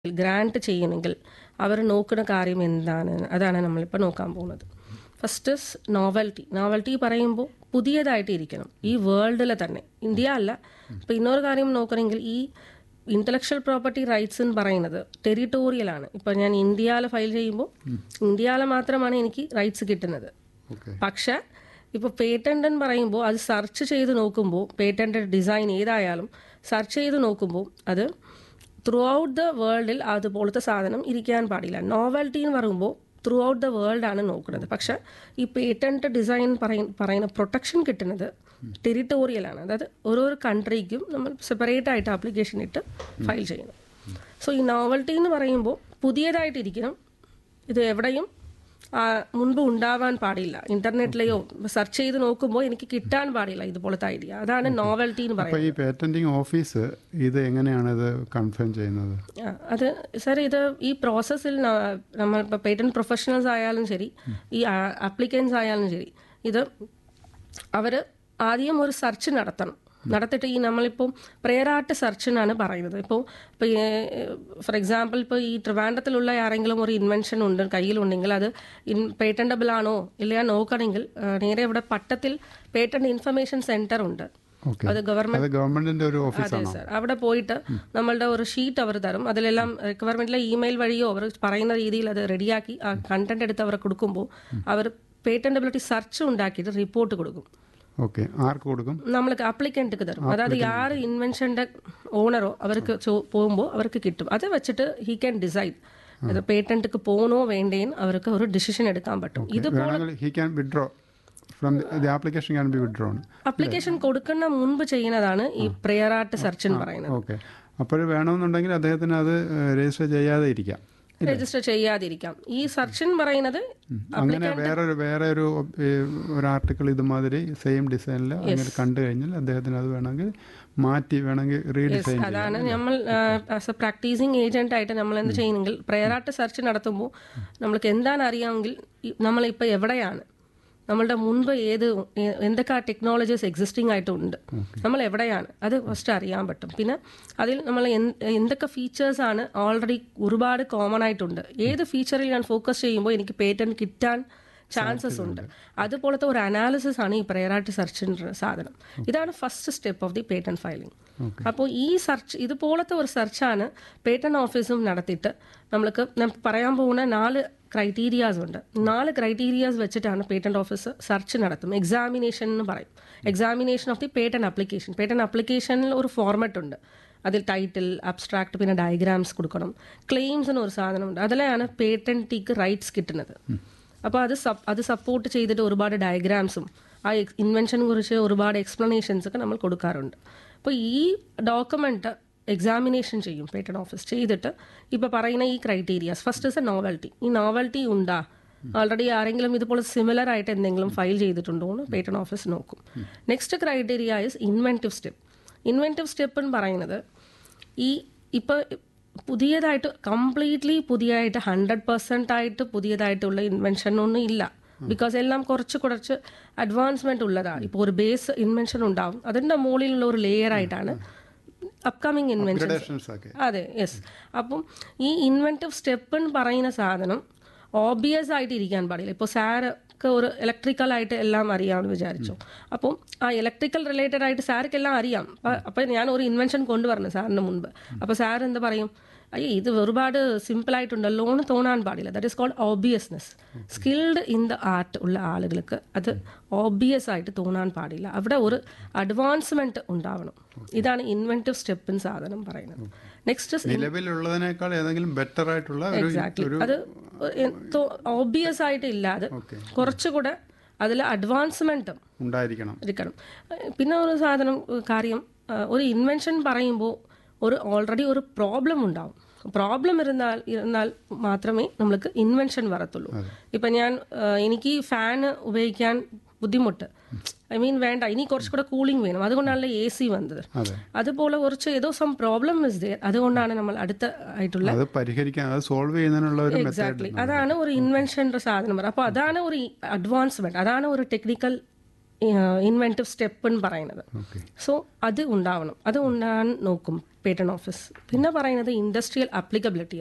grant ചെയ്യണമെങ്കിൽ അവർ നോക്കുന്ന കാര്യം എന്താണ് അതാണ് നമ്മളിപ്പോൾ നോക്കാൻ പോകുന്നത് ഫസ്റ്റ് നോവൽറ്റി നോവൽറ്റി പറയുമ്പോൾ പുതിയതായിട്ട് ഇരിക്കണം ഈ വേൾഡിൽ തന്നെ ഇന്ത്യ അല്ല ഇപ്പം ഇന്നൊരു കാര്യം നോക്കണമെങ്കിൽ ഈ ഇന്റലക്ച്വൽ പ്രോപ്പർട്ടി റൈറ്റ്സ് എന്ന് പറയുന്നത് ടെറിട്ടോറിയലാണ് ഇപ്പം ഞാൻ ഇന്ത്യയിൽ ഫയൽ ചെയ്യുമ്പോൾ ഇന്ത്യയിൽ മാത്രമാണ് എനിക്ക് റൈറ്റ്സ് കിട്ടുന്നത് ഓക്കെ പക്ഷെ ഇപ്പോൾ പേറ്റന്റ് എന്ന് പറയുമ്പോൾ അത് സെർച്ച് ചെയ്ത് നോക്കുമ്പോൾ പേറ്റന്റ് ഡിസൈൻ ഏതായാലും സെർച്ച് ചെയ്ത് നോക്കുമ്പോൾ അത് ത്രൂ ഔട്ട് ദ വേൾഡിൽ അതുപോലത്തെ സാധനം ഇരിക്കാൻ പാടില്ല നോവൽറ്റി എന്ന് പറയുമ്പോൾ ത്രൂ ഔട്ട് ദ വേൾഡ് ആണ് നോക്കുന്നത് പക്ഷെ ഈ പേറ്റന്റ് ഡിസൈൻ പറയ പറയുന്ന പ്രൊട്ടക്ഷൻ കിട്ടുന്നത് ടെറിട്ടോറിയലാണ് അതായത് ഓരോരോ കൺട്രിക്കും നമ്മൾ സെപ്പറേറ്റ് ആയിട്ട് ആപ്ലിക്കേഷൻ ഇട്ട് ഫയൽ ചെയ്യണം സോ ഈ നോവൽറ്റി എന്ന് പറയുമ്പോൾ പുതിയതായിട്ടിരിക്കണം ഇത് എവിടെയും ആ, മുൻപ് ഉണ്ടാവാൻ പാടില്ല ഇന്റർനെറ്റിലെയോ സെർച്ച് ചെയ്ത് നോക്കുമ്പോൾ എനിക്ക് കിട്ടാൻ പാടില്ല ഇതുപോലത്തെ ഐഡിയ അതാണ് നോവൽറ്റി എന്ന് അപ്പൊ പറയുന്നത് ഈ പേറ്റന്റിങ് ഓഫീസ് ഇത് എങ്ങനെയാണ് ഇത് കൺഫേം ചെയ്യുന്നത് ആ, അത് സാർ ഇത് ഈ പ്രോസസ്സിൽ നമ്മൾ ഇപ്പോൾ പേറ്റന്റ് പ്രൊഫഷണൽസ് ആയാലും ശരി ഈ ആപ്ലിക്കൻസ് ആയാലും ശരി ഇത് അവർ ആദ്യം ഒരു സെർച്ച് നടത്തണം നടത്തിയിട്ട് ഈ നമ്മളിപ്പോൾ പ്രേരാട്ട് സെർച്ച് എന്നാണ് പറയുന്നത് ഇപ്പോൾ ഇപ്പോൾ ഫോർ എക്സാമ്പിൾ ഇപ്പോൾ ഈ ട്രിവാൻഡത്തിലുള്ള ആരെങ്കിലും ഒരു ഇൻവെൻഷൻ ഉണ്ട് കയ്യിലുണ്ടെങ്കിൽ അത് ഇൻ പേറ്റൻറ്റബിൾ ആണോ ഇല്ലയോ നോക്കണമെങ്കിൽ ആ, നേരെ ഇവിടെ പട്ടത്തിൽ പേറ്റന്റ് ഇൻഫർമേഷൻ സെന്റർ ഉണ്ട് ഓക്കെ അത് ഗവൺമെന്റ് അത് ഗവൺമെന്റിന്റെ ഒരു അതെ ഓഫീസാണോ സർ അവിടെ പോയിട്ട് നമ്മളുടെ ഒരു ഷീറ്റ് അവർ തരും അതിലെല്ലാം റിക്വയർമെന്റിലെ ഇമെയിൽ വഴിയോ അവർ പറയുന്ന രീതിയിൽ അത് റെഡിയാക്കി ആ കണ്ടന്റ് എടുത്ത് അവർ കൊടുക്കുമ്പോൾ അവർ പേറ്റന്റബിലിറ്റി സെർച്ച് ഉണ്ടാക്കിയിട്ട് റിപ്പോർട്ട് കൊടുക്കും ഓക്കെ ആർക്ക് കൊടുക്കും നമ്മൾക്ക് അപ്ലിക്കൻറ്റ് തരും അതായത് ആറ് ഇൻവെൻഷന്റെ ഓണറോ അവർക്ക് ചോ- പോകുമ്പോൾ അവർക്ക് കിട്ടും അത് വെച്ചിട്ട് ഹി ക്യാൻ ഡിസൈഡ് അത് പേറ്റന്റ്ക്ക് പോകണോ വേണ്ടേന്ന് അവർക്ക് ഒരു ഡിസിഷൻ എടുക്കാൻ പറ്റും ഇത് വേണമെങ്കിൽ he can withdraw from the application can be withdrawn application കൊടുക്കുന്ന മുൻപ് ചെയ്യുന്നതാണ് ഈ പ്രയറാട്ട് സെർച്ച് എന്ന് പറയുന്നത് ഓക്കെ അപ്പോൾ വേണമെന്നുണ്ടെങ്കിൽ അദ്ദേഹത്തിന് അത് രജിസ്റ്റർ ചെയ്യാതെ ഇരിക്കാം രജിസ്റ്റർ ചെയ്യാതിരിക്കാം ഈ സെർച്ച് എന്ന് പറയുന്നത് അങ്ങനെ വേറൊരു വേറെ ഒരു ഏ, ഒരു ആർട്ടിക്കിൾ ഇതുമാതിരി സെയിം ഡിസൈനിൽ അങ്ങനെ കണ്ടു കഴിഞ്ഞാൽ അദ്ദേഹത്തിന് അത് വേണമെങ്കിൽ മാറ്റി വേണമെങ്കിൽ റീഡിസൈൻ ചെയ്യാം അതാണ് നമ്മൾ ആസ് എ പ്രാക്ടീസിങ് ഏജന്റ് ആയിട്ട് നമ്മൾ എന്ത് ചെയ്യുന്നെങ്കിൽ പ്രയറാട്ട് സെർച്ച് നടത്തുമ്പോൾ നമ്മൾക്ക് എന്താണ് അറിയാമെങ്കിൽ ഈ- നമ്മളിപ്പോൾ എവിടെയാണ് നമ്മളുടെ മുൻപ് ഏത് എ- എന്തൊക്കെ ടെക്നോളജീസ് എക്സിസ്റ്റിംഗ് ആയിട്ടുണ്ട് നമ്മൾ എവിടെയാണ് അത് ഫസ്റ്റ് അറിയാൻ പറ്റും പിന്നെ അതിൽ നമ്മൾ എന്ത്- എന്തൊക്കെ ഫീച്ചേഴ്സ് ആണ് ഓൾറെഡി ഒരുപാട് കോമൺ ആയിട്ടുണ്ട് ഏത് ഫീച്ചറിൽ ഞാൻ ഫോക്കസ് ചെയ്യുമ്പോൾ എനിക്ക് പേറ്റന്റ് കിട്ടാൻ ചാൻസസ് ഉണ്ട് അതുപോലത്തെ ഒരു അനാലിസിസ് ആണ് ഈ പ്രയറായിട്ട് സെർച്ചിൻ്റെ സാധനം ഇതാണ് first step of the patent filing അപ്പോൾ ഈ സെർച്ച് ഇതുപോലത്തെ ഒരു സെർച്ചാണ് പേറ്റന്റ് ഓഫീസും നടത്തിയിട്ട് നമ്മൾക്ക് ഞാൻ പറയാൻ പോകുന്ന നാല് ക്രൈറ്റീരിയാസ് ഉണ്ട് നാല് ക്രൈറ്റീരിയാസ് വെച്ചിട്ടാണ് പേറ്റന്റ് ഓഫീസ് സെർച്ച് നടത്തും എക്സാമിനേഷൻ എന്ന് പറയും examination of the patent application പേറ്റന്റ് ആപ്ലിക്കേഷനിൽ ഒരു ഫോർമാറ്റ് ഉണ്ട് അതിൽ ടൈറ്റിൽ അബ്സ്ട്രാക്ട് പിന്നെ ഡയഗ്രാംസ് കൊടുക്കണം ക്ലെയിംസ് എന്ന് ഒരു സാധനമുണ്ട് അതിലാണ് പേറ്റന്റിക്ക് റൈറ്റ്സ് കിട്ടുന്നത് അപ്പോൾ അത് സപ് അത് സപ്പോർട്ട് ചെയ്തിട്ട് ഒരുപാട് ഡയഗ്രാംസും ആ ഇൻവെൻഷനെ കുറിച്ച് ഒരുപാട് എക്സ്പ്ലനേഷൻസ് ഒക്കെ നമ്മൾ കൊടുക്കാറുണ്ട് അപ്പോൾ ഈ ഡോക്യുമെന്റ് എക്സാമിനേഷൻ ചെയ്യും പേറ്റന്റ് ഓഫീസ് ചെയ്തിട്ട് ഇപ്പോൾ പറയുന്ന ഈ criterias first is a novelty ഈ നോവൽറ്റി ഉണ്ടാ ഓൾറെഡി ആരെങ്കിലും ഇതുപോലെ സിമിലർ ആയിട്ട് എന്തെങ്കിലും ഫയൽ ചെയ്തിട്ടുണ്ടോ എന്ന് പേറ്റന്റ് ഓഫീസ് നോക്കും next criteria is inventive step inventive step എന്ന് പറയുന്നത് ഈ ഇപ്പോൾ പുതിയതായിട്ട് കംപ്ലീറ്റ്ലി പുതിയതായിട്ട് ഹൺഡ്രഡ് പെർസെൻ്റ് ആയിട്ട് പുതിയതായിട്ടുള്ള ഇൻവെൻഷൻ ഒന്നും ഇല്ല ബിക്കോസ് എല്ലാം കുറച്ച് കുറച്ച് അഡ്വാൻസ്മെന്റ് ഉള്ളതാണ് ഇപ്പോൾ ഒരു ബേസ് ഇൻവെൻഷൻ ഉണ്ടാവും അതിൻ്റെ മുകളിലുള്ള ഒരു ലെയർ ആയിട്ടാണ് അപ്കമിങ് ഇൻവെൻഷൻ ഗ്രഡേഷൻസ് ഒക്കെ അതെ യെസ് അപ്പം ഈ ഇൻവെൻറ്റീവ് സ്റ്റെപ്പ് എന്ന് പറയുന്ന സാധനം ഓബിയസ് ആയിട്ട് ഇരിക്കാൻ പാടില്ല ഇപ്പോൾ സാർക്ക് ഒരു ഇലക്ട്രിക്കൽ ആയിട്ട് എല്ലാം അറിയാമെന്ന് വിചാരിച്ചു അപ്പം ആ ഇലക്ട്രിക്കൽ റിലേറ്റഡ് ആയിട്ട് സാർക്ക് എല്ലാം അറിയാം അപ്പം ഞാൻ ഒരു ഇൻവെൻഷൻ കൊണ്ടുവരണം സാറിന് മുൻപ് അപ്പോൾ സാർ എന്താ പറയും അയ്യോ ഇത് ഒരുപാട് സിമ്പിൾ ആയിട്ടുണ്ടല്ലോ എന്ന് തോന്നാൻ പാടില്ല that is called obviousness skilled in the art ഉള്ള ആളുകൾക്ക് അത് ഓബിയസ് ആയിട്ട് തോന്നാൻ പാടില്ല അവിടെ ഒരു അഡ്വാൻസ്മെന്റ് ഉണ്ടാവണം ഇതാണ് ഇൻവെന്റീവ് സ്റ്റെപ്പിൻ സാധനം പറയുന്നത് നെക്സ്റ്റ് നിലവിലുള്ളതിനേക്കാൾ ഏതെങ്കിലും ബെറ്റർ ആയിട്ടുള്ള ഒരു എക്സാക്ട്ലി അത് ഓബിയസ് ആയിട്ട് ഇല്ലാതെ ഓക്കെ കുറച്ചുകൂടെ അതിൽ അഡ്വാൻസ്മെന്റും ഉണ്ടായിരിക്കണം ഇരിക്കണം ഏഹ് പിന്നെ ഒരു സാധനം ഏഹ് കാര്യം ഏഹ് ഒരു ഇൻവെൻഷൻ പറയുമ്പോൾ ഒരു ഓൾറെഡി ഒരു പ്രോബ്ലം ഉണ്ടാവും പ്രോബ്ലം ഇരുന്നാൽ ഇരുന്നാൽ മാത്രമേ നമ്മൾക്ക് ഇൻവെൻഷൻ വരത്തുള്ളൂ ഇപ്പം ഞാൻ ഏഹ് എനിക്ക് ഫാൻ ഉപയോഗിക്കാൻ ബുദ്ധിമുട്ട് ഐ മീൻ വേണ്ട ഇനി കുറച്ചുകൂടെ കൂളിംഗ് വേണം അതുകൊണ്ടാണല്ലോ എ സി വന്നത് അതെ അതുപോലെ കുറച്ച് ഏതോ സം പ്രോബ്ലം ഇസ് ദയർ അതുകൊണ്ടാണ് നമ്മൾ അടുത്ത ആയിട്ടുള്ള അത് പരിഹരിക്കാൻ അത് സോൾവ് ചെയ്യുന്നതിനുള്ള ഒരു മെത്തേഡ് എക്സാക്ട്ലി അതാണ് ഒരു ഇൻവെൻഷൻ്റെ സാധനം പറയുന്നത് അപ്പോൾ അതാണ് ഒരു അഡ്വാൻസ്മെന്റ് അതാണ് ഒരു ടെക്നിക്കൽ ഇൻവെൻറ്റീവ് സ്റ്റെപ്പ് എന്ന് പറയുന്നത് ഓക്കെ സോ അത് ഉണ്ടാവണം അത് ഉണ്ടാകാൻ നോക്കും പേറ്റന്റ് ഓഫീസ് പിന്നെ പറയുന്നത് ഇൻഡസ്ട്രിയൽ അപ്ലിക്കബിലിറ്റി